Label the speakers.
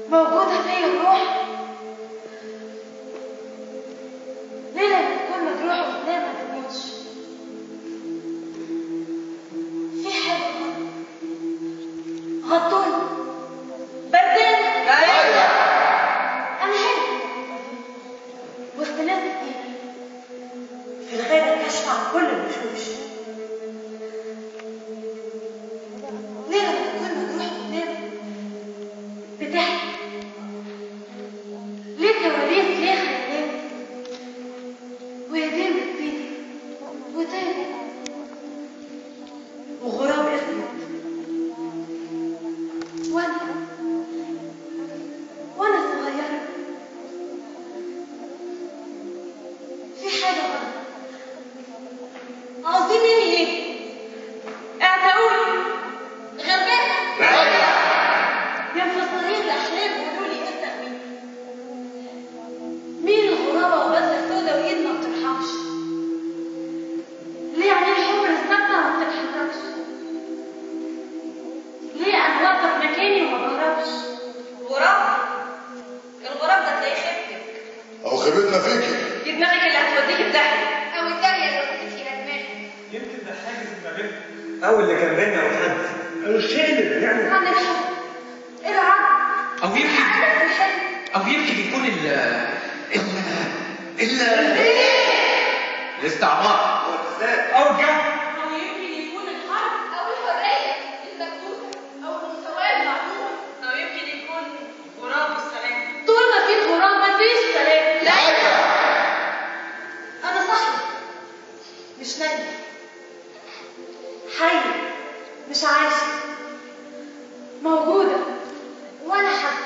Speaker 1: موجودة فيا الروح ليه لما تكون مجروح وتنام ما تموتش في حاجة غطوني بردان
Speaker 2: ايوه
Speaker 1: أنا هنا وسط ناس كتير في الغابة كشف عن كل الوشوش ليه لما تكون مجروح وتنام بتحكي ليه كواليس ليه خيالات ويدين بتطير وتاني وغراب اسود وانا وانا صغيرة في حاجة غلط عاوزين مني ايه؟ اعتقوني غلبانة يا مفسرين الأحلام قولوا لي ايه التأويل؟ مين الغرابة وبدلة سودا وإيد ما بترحمش؟ ليه عينين حمر الثابتة ما بتتحركش؟ ليه أنا واقفة في مكاني وما بهربش؟
Speaker 3: غراب الغراب ده تلاقيه خفك
Speaker 2: او خيبتنا فيكي
Speaker 3: دي دماغك اللي هتوديك في داهيه
Speaker 4: أو الدنيا اللي ودتك إلى دماغي
Speaker 5: يمكن ده حاجز ما بيننا او اللي كان بيننا وحد او الشيء اللي يعني
Speaker 1: عن الحب العقل
Speaker 6: او يمكن
Speaker 1: عدم الحلم
Speaker 6: او يمكن يكون ال ال ال الاستعمار
Speaker 5: او الجهل
Speaker 1: أو يمكن يكون الحرب
Speaker 4: أو الحرية المكبوتة أو المساواة المعدومة
Speaker 3: او يمكن يكون غراب السلام
Speaker 1: طول ما في غراب ما فيش سلام لا أنا صاحية مش نايمة حية مش عايشة موجودة وأنا حاسة